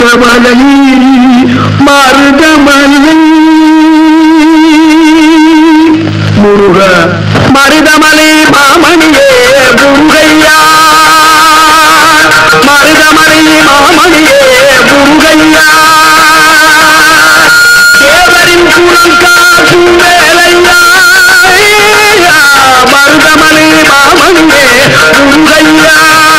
மருதமலை மருதமலை முருக மருதமலை மாமணியே முருகையா மருதமலை மாமணியே முருகையா தேவரின் குணம் காக்கும் வேலையா மருதமலை மாமணியே முருகையா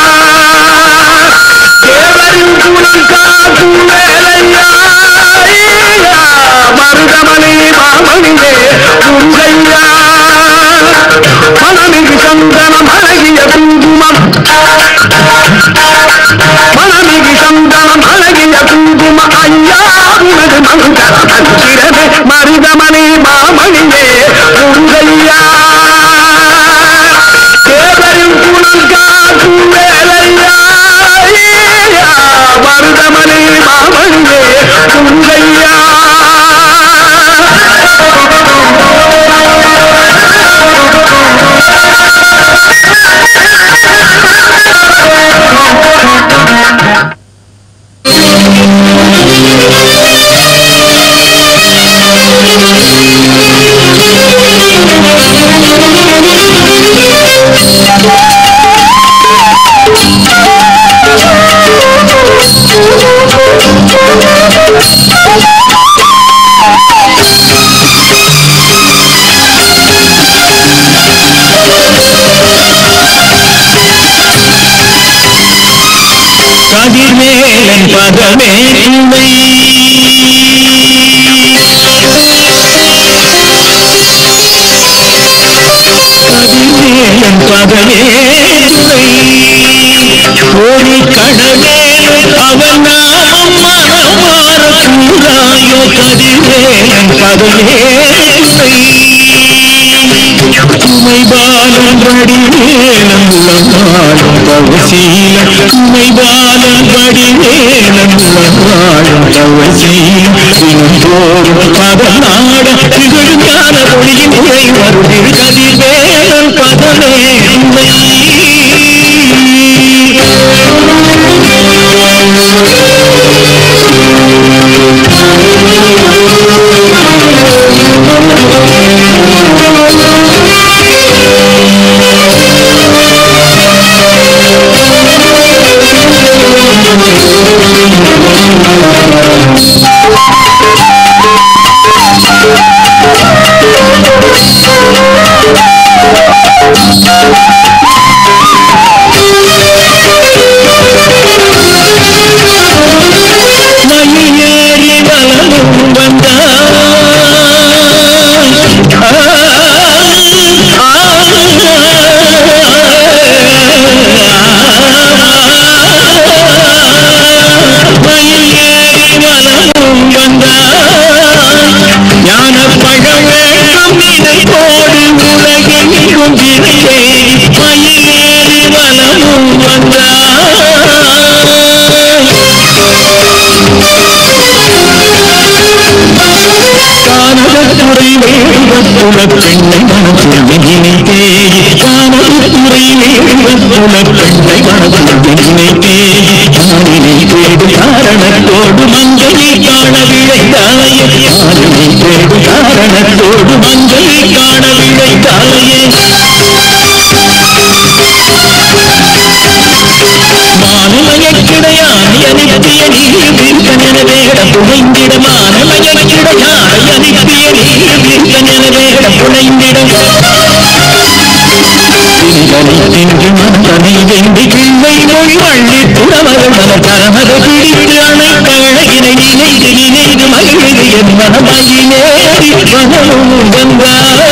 தேவரின் குணம் காக்கும் வேலையா மருதமலை மாமணியே முருகையா மனமிகு சந்தனம் அழகிய குங்குமம் மனமிகு சந்தனம் அழகிய குங்கும ஐயா உனது மங்களம் அச்சிரமே மருதமணி மாமணியே முருகையா தேவரின் குணம் காக்கும் வேலையா மருதமணி மாமணியே முருகையா கதிர்வேலன் பதமே துணை கதிர்வேலன் பதமே துணை கோடி கடலே அவன் நாமம் மனமாற கூறாயோ கதிர்வேலன் பதமே துணை துணை பாலம் வடிவேலம் உளமாடும் பவசீலம் துணை பாலம் வடிவேலம் உளமாடும் பவசீலம் தினந்தோறும் பதநாட திகழ்ஞான மொழியின் உரை வருகிற கதிர்வேலம் பதமே மயிலேறி வலமும் வந்தாய் மயிலேறி வலமும் வந்தாய் ஞான பழவேற்றம் நினைப்போடு உலகெங்கும் திரையே மயிலேறி வலமும் வந்தாய் கானகத்துறை வேண்டுவத்துள பெண்ணை மனத்தில் நினைத்தேயே கானகத்துறை வேண்டுவத்துள பெண்ணை மனத்தில் நினைத்தேயே யாரினை தேடு காரணத்தோடு மஞ்சளை காண விழைத்தாயே யாரினை தேடு காரணத்தோடு மஞ்சளை காண விழைத்தாயே மானமயக்கிடையானை அனுப்பிய நீ தீர்க்கஞன வேட புனைந்திட மானமயக்கிடையானை அனுப்பிய நீ தீர்க்கஞன வேட புனைந்திட திங்களை தின்று மனதனை வெந்தி கிள்ளை மொழி வள்ளி புறமகள் மலர் கரமத பிடித்து அணைத்த அழகினை நினைத்து நினைத்து மகிழ்ந்து என் மனமகிழேறி மனமும் வந்தாய்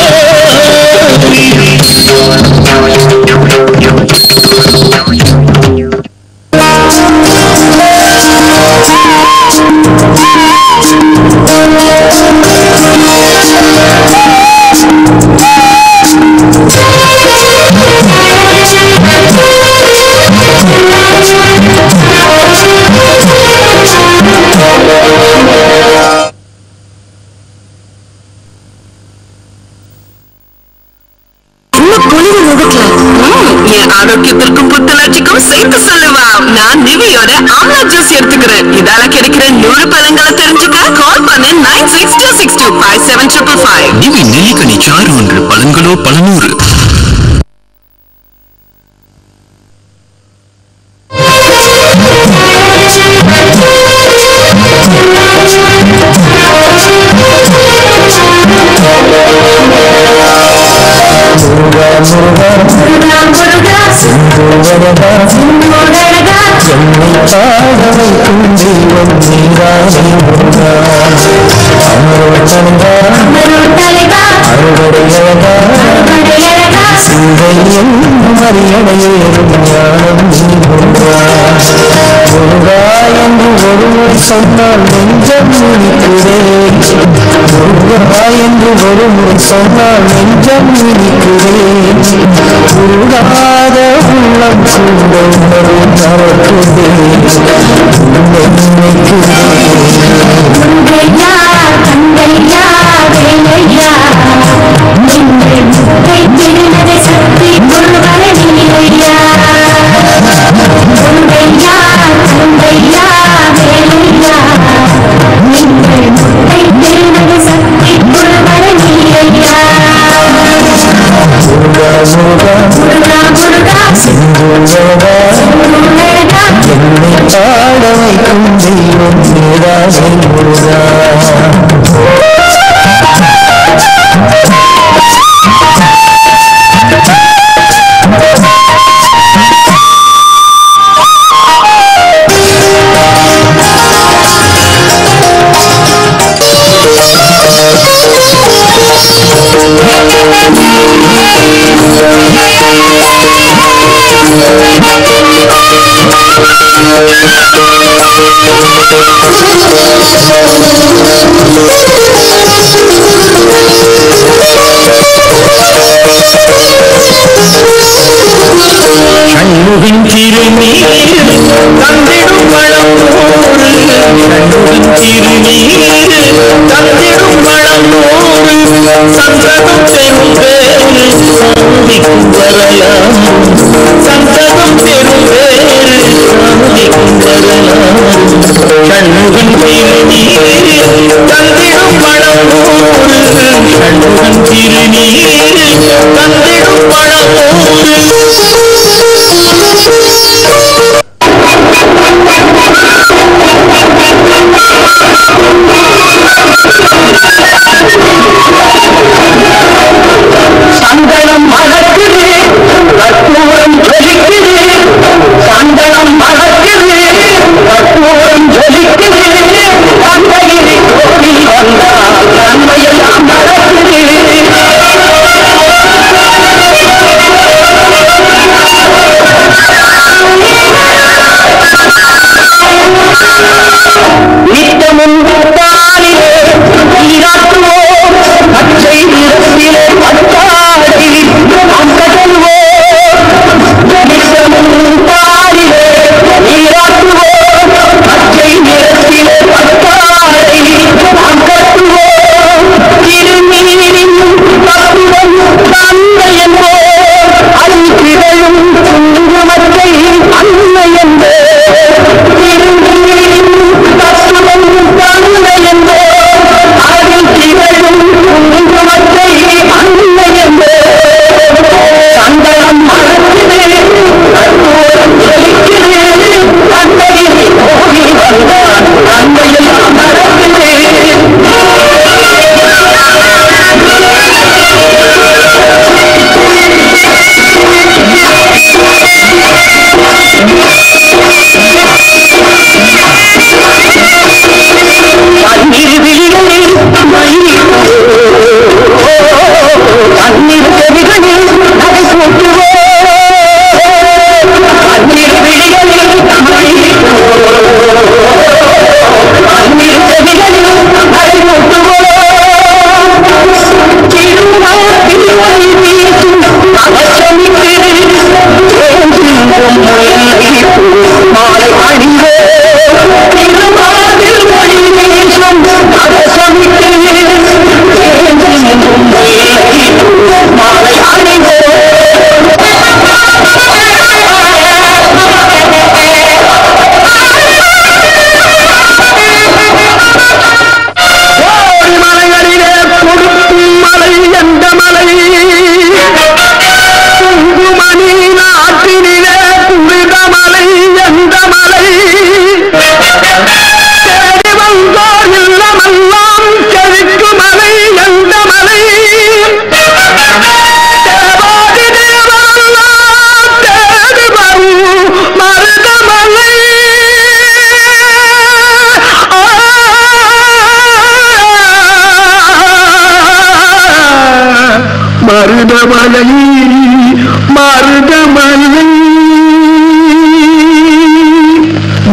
இன்னும் பொலிவு முகத்துல ம், என் ஆரோக்கியத்திற்கும் புத்துணர்ச்சிக்கும் சேர்த்து சொல்லுவா நான் நிவி விட்டமினோட ஆம்லா ஜூஸ் எடுத்துக்கிறேன் இதால கிடைக்கிற நூறு பலன்களை தெரிஞ்சுக்க கால் பண்ணு nine six two six two five seven triple five Nivi நெல்லிக்கனி சாறு ஒன்று பழங்களோ பலநூறு சொன்னால் நெஞ்சம் இனிக்குதே முருகா என்று ஒரு முறை சொன்னால் நெஞ்சம் இனிக்குதே உருகாத உள்ளம் கூட உணர்வு நடக்குதே உன்னை நினைக்குதே கங்கையா கங்கையா வேலையா நீங்கள் முத்தை திருநதை சக்தி முருகன நீரையா கங்கையா கங்கையா வேலையா நீங்கள் முத்தை திருநதை சக்தி முருகன நீரையா முருகா முருகா முருகா முருகா முருகா முருகா என்னை பாட வைக்கும் தெய்வம் நீதானே முருகா சண்முகன் திருநீர் தந்திடும் வளமோடு சண்முகன் திருநீர் தந்திடும் வளமோடு சந்தகம் பெறும் பேரு சாமிக்கும் வரலாம் சந்தகம் பெறும் பேரு சாமிக்கும் வரலாம் சண்முகன் திருநீர் தந்திடும் வளமோடு சண்முகன் திருநீர் தந்திடும் வளமோடு சந்தனம் மணக்குது கற்பூரம் ஜொலிக்குது சந்தனம் மணக்குது கற்பூரம் ஜொலிக்குது கந்தகிரி கோவில் வந்தால் நன்மையெல்லாம் நடக்குது நித்தமும் தானிலே நீராட்டுவோம் பச்சை நிறத்திலே பட்டாடை நாம் கட்டல்வோம் நித்தமும் தானிலே நீராட்டுவோம் பச்சை நிறத்திலே பட்டாடை நாம் கட்டுவோம் திருநீரின் தத்துவம் தந்தை என்போம் அன்பிழையும் குங்குமத்தை அன்னை என்போம் திருநீரின் தத்துவம் தந்தை என்போம் அதில் திகழும் குங்குமத்தை அன்னை என்போம் சந்தனம் மறக்குது கற்பூரம் ஜொலிக்குது அன்னையில் கோவில் வந்தான் நன்மையெல்லாம் நடக்குது கண்ணீர் விழிகளில் மயில் கண்ணீர் செவிகளில் அதை கூட்டுவோம் கண்ணீர் விழிகளில் மயில் கண்ணீர் செவிகளில் அதை கூட்டுவோம் திருமால் திருமணி வீசும் அவசமிட்டு தேஞ்சிங்கும் மாலை அணிவோம் திருமால் திருமணி வீசும் அவசமிட்டு தேஞ்சிங்கும் மாலை அணிவோம்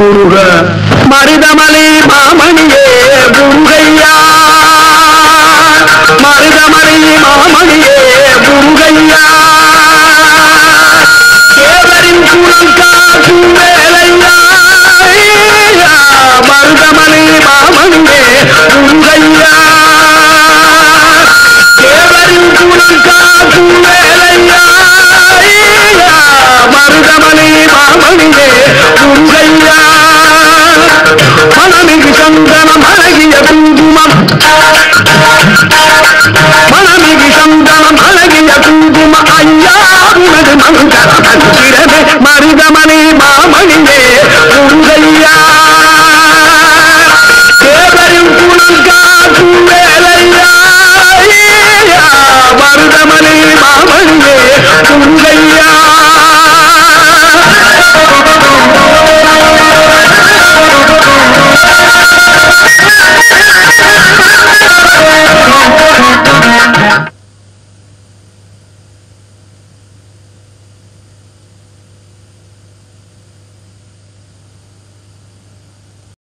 முருக மருதமலை மாமணியே முருகையா மருதமலை மாமணியே முருகையா தேவரின் குணம் காக்கும் வேலையா மருதமலை மாமணியே முருகையா தேவரின் குணம் காக்கும் வேலையா மருதமலை மாமணியே முருகையா மனமிகு சந்தனம் அழகிய குங்குமம் மனமிகு சந்தனம் அழகிய குங்கும ஐயா உனது மங்களம் அச்சிரமே மருதமணி மாமணியே முருகையா தேவரின் குணம் காக்கும் வேலையா மருதமணி மாமணியே முருகையா